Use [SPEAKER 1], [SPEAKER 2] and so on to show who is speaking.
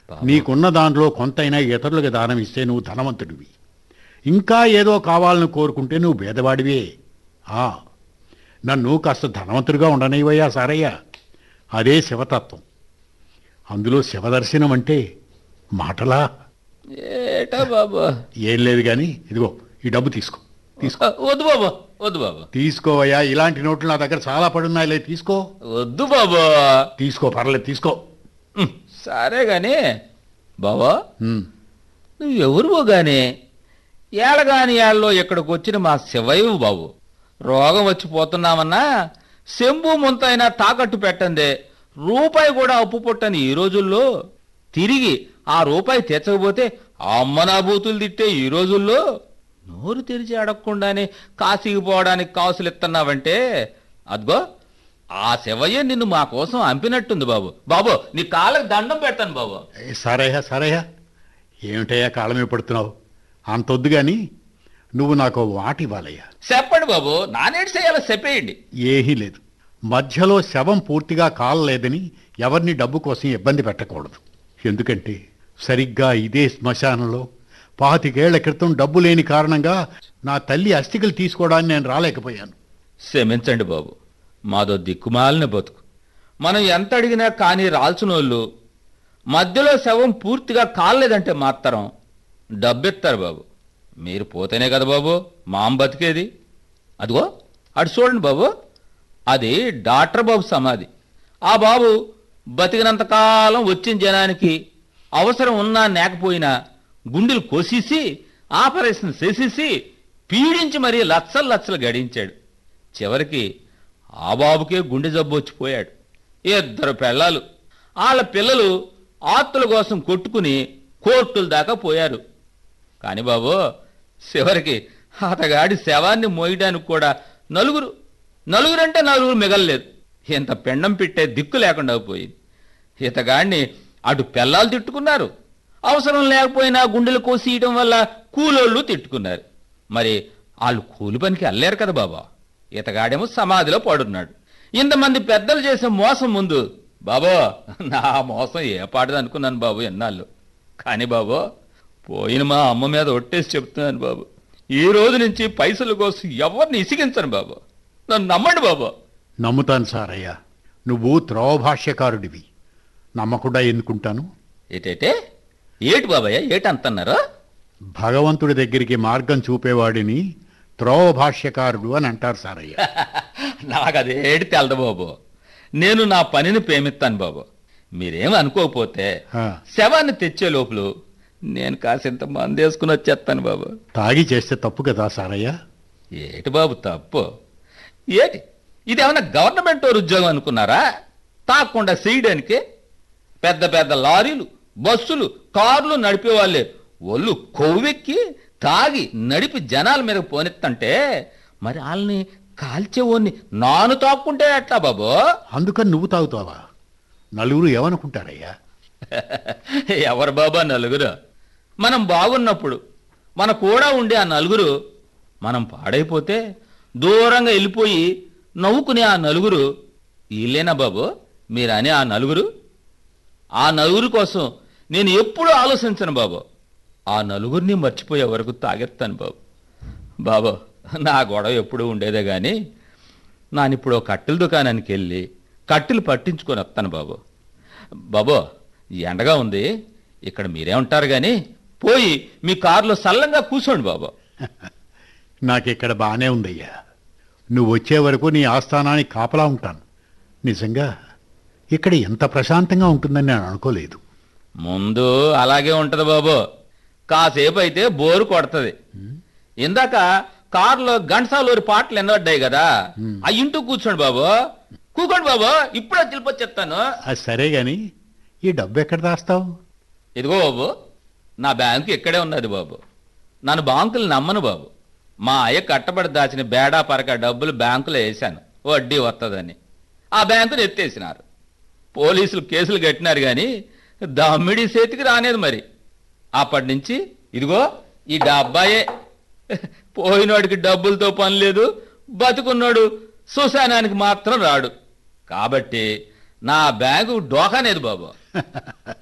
[SPEAKER 1] నీకున్న దాంట్లో కొంతైనా ఇతరులకు దానం ఇస్తే నువ్వు ధనవంతుడివి ఇంకా ఏదో కావాలని కోరుకుంటే నువ్వు భేదవాడివే ఆ నన్ను కాస్త ధనవంతుడిగా ఉండనివయ్యా సారయ్య అదే శివతత్వం అందులో శివదర్శనం అంటే మాటలా
[SPEAKER 2] ఏటా బాబు
[SPEAKER 1] ఏం లేదు కానీ ఇదిగో ఈ డబ్బు తీసుకో తీసుకో
[SPEAKER 2] ఆ, వద్దు బాబు వద్దు బాబు
[SPEAKER 1] తీసుకోవయ్యా ఇలాంటి నోట్లు నా దగ్గర చాలా పడున్నాయిలే తీసుకో
[SPEAKER 2] వద్దు బాబు
[SPEAKER 1] తీసుకో పర్లేదు తీసుకో
[SPEAKER 2] ఉమ్, సరే గాని బాబా
[SPEAKER 1] ఉమ్.
[SPEAKER 2] నువ్వు ఎవరువో గాని ఏళ్ళగాని ఏళ్ళలో ఇక్కడికి వచ్చిన మా శివయ్య బాబు రోగం వచ్చి పోతున్నామన్నా శంభు ముంతైనా తాకట్టు పెట్టందే రూపాయి కూడా అప్పు పుట్టని ఈ రోజుల్లో తిరిగి ఆ రూపాయి తెచ్చకపోతే అమ్మనా బూతులు తిట్టే ఈ రోజుల్లో నోరు తెరిచి అడగకుండానే కాశీకి పోవడానికి కాసులు ఇస్తున్నావంటే అదిగో ఆ శివయ్య నిన్ను మా కోసం అంపినట్టుంది బాబు బాబు నీ కాళ్ళకి దండం పెడతాను బాబు
[SPEAKER 1] ఏ, సరేయా సరేయా ఏమిటయ్యా కాళ్ళమే పడుతున్నావు అంతొద్దు కానీ నువ్వు నాకు ఓ మాట ఇవ్వాలయ్యా
[SPEAKER 2] చెప్పండి బాబు నానేటి చేయాలో చెప్పేయండి
[SPEAKER 1] ఏమీ లేదు మధ్యలో శవం పూర్తిగా కాలలేదని ఎవరిని డబ్బు కోసం ఇబ్బంది పెట్టకూడదు ఎందుకంటే సరిగ్గా ఇదే శ్మశానంలో పాతికేళ్ల క్రితం డబ్బు లేని కారణంగా నా తల్లి అస్థికలు తీసుకోవడానికి నేను రాలేకపోయాను
[SPEAKER 2] క్షమించండి బాబు మాదో దిక్కుమాలిన బతుకు మనం ఎంత అడిగినా కానీ రాల్సినోళ్ళు మధ్యలో శవం పూర్తిగా కాలేదంటే మాత్రం డబ్బెత్తారు బాబు మీరు పోతేనే కదా బాబు మాం బతికేది అదిగో అటు చూడండి బాబు అది డాక్టర్ బాబు సమాధి ఆ బాబు బతికినంతకాలం వచ్చిన జనానికి అవసరం ఉన్నా లేకపోయినా గుండెలు కోసేసి ఆపరేషన్ చేసేసి పీడించి మరీ లచ్చలు లచ్చలు గడించాడు చివరికి ఆ బాబుకే గుండె జబ్బు వచ్చిపోయాడు ఇద్దరు పెళ్ళాలు వాళ్ళ పిల్లలు ఆత్తుల కోసం కొట్టుకుని కోర్టుల దాకా పోయారు కాని బాబు చివరికి అతగాడి శవాన్ని మోయడానికి కూడా నలుగురు నలుగురంటే నలుగురు మిగలలేదు ఇంత పెండం పెట్టే దిక్కు లేకుండా పోయింది ఇతగాడిని అటు పెళ్ళాలు తిట్టుకున్నారు అవసరం లేకపోయినా గుండెలు కోసియటం వల్ల కూలోళ్ళు తిట్టుకున్నారు మరి వాళ్ళు కూలి పనికి అల్లేరు కదా బాబా ఇతగాడేమో సమాధిలో పడున్నాడు ఇంతమంది పెద్దలు చేసే మోసం ముందు బాబో నా మోసం ఏ పాటది అనుకున్నాను బాబు ఎన్నాళ్ళు కానీ బాబు పోయిన మా అమ్మ మీద ఒట్టేసి చెప్తున్నాను బాబు ఈ రోజు నుంచి పైసల కోసం ఎవరిని ఇసిగించను బాబు నన్ను నమ్మండి బాబు
[SPEAKER 1] నమ్ముతాను సారయ్య నువ్వు త్రోభాష్యకారుడివి నమ్మకుండా ఎందుకుంటాను
[SPEAKER 2] ఏటేటే ఏటి బాబాయ్ ఏటంతన్నారు
[SPEAKER 1] భగవంతుడి దగ్గరికి మార్గం చూపేవాడిని త్రోభాష్యకారుడు అని అంటారు సారయ్య
[SPEAKER 2] నాకు అది ఏటి తెలదు బాబు నేను నా పనిని ప్రేమిస్తాను బాబు మీరేం అనుకోకపోతే
[SPEAKER 1] ఆ.
[SPEAKER 2] శవాన్ని తెచ్చే లోపల నేను కాసింత మంది వేసుకుని వచ్చేస్తాను బాబు
[SPEAKER 1] తాగి చేస్తే తప్పు కదా సారయ్య
[SPEAKER 2] ఏటి బాబు తప్పు ఏటి ఇదేమన్నా గవర్నమెంట్ వారి ఉద్యోగం అనుకున్నారా తాకుండా చేయడానికి పెద్ద పెద్ద లారీలు బస్సులు కార్లు నడిపే వాళ్ళే ఒళ్ళు కొవ్వెక్కి తాగి నడిపి జనాల మీద పోనెత్తంటే మరి వాళ్ళని కాల్చేవాడిని నాను తాక్కుంటే ఎట్లా బాబు
[SPEAKER 1] అందుకని నువ్వు తాగుతావా నలుగురు ఏమనుకుంటారయ్యా
[SPEAKER 2] ఎవరు బాబా నలుగురు మనం బాగున్నప్పుడు మన కూడా ఉండే ఆ నలుగురు మనం పాడైపోతే దూరంగా వెళ్ళిపోయి నవ్వుకునే ఆ నలుగురు వీళ్ళేనా బాబు మీరనే ఆ నలుగురు ఆ నలుగురు కోసం నేను ఎప్పుడూ ఆలోచించను బాబు ఆ నలుగురిని మర్చిపోయే వరకు తాగెత్తాను బాబు బాబు నా గొడవ ఎప్పుడూ ఉండేదే కానీ నానిప్పుడు ఓ కట్టెల దుకాణానికి వెళ్ళి కట్టెలు పట్టించుకొని వస్తాను బాబు బాబు ఎండగా ఉంది ఇక్కడ మీరే ఉంటారు కానీ పోయి మీ కారులో సల్లంగా కూర్చోండి బాబు
[SPEAKER 1] నాకిక్కడ బానే ఉందయ్యా నువ్వు వచ్చే వరకు నీ ఆస్థానానికి కాపలా ఉంటాను నిజంగా ఇక్కడ ఎంత ప్రశాంతంగా ఉంటుందని నేను అనుకోలేదు
[SPEAKER 2] ముందు అలాగే ఉంటది బాబు కాసేపు అయితే బోరు కొడుతుంది ఇందాక కారులో గంటసాలూరి పాటలు ఎన్నడ్డాయి కదా ఆ ఇంటూ కూర్చోండి బాబు కూకోండి బాబు ఇప్పుడే తెలిపొచ్చేస్తాను
[SPEAKER 1] అది సరే గాని ఈ డబ్బు ఎక్కడ దాస్తావు
[SPEAKER 2] ఇదిగో బాబు నా బ్యాంకు ఇక్కడే ఉన్నది బాబు నన్ను బాంకులు నమ్మను బాబు మా అయ్య కట్టబడి దాచిన బేడా పరక డబ్బులు బ్యాంకులో వేశాను వడ్డీ వస్తుందని ఆ బ్యాంకుని ఎత్తేసినారు పోలీసులు కేసులు కట్టినారు కానీ దమ్మిడి చేతికి రానేది మరి అప్పటి నుంచి ఇదిగో ఈ డబ్బాయే పోయినోడికి డబ్బులతో పని లేదు బతుకున్నాడు శ్మశానానికి మాత్రం రాడు కాబట్టి నా బ్యాంకు డోకానేది బాబు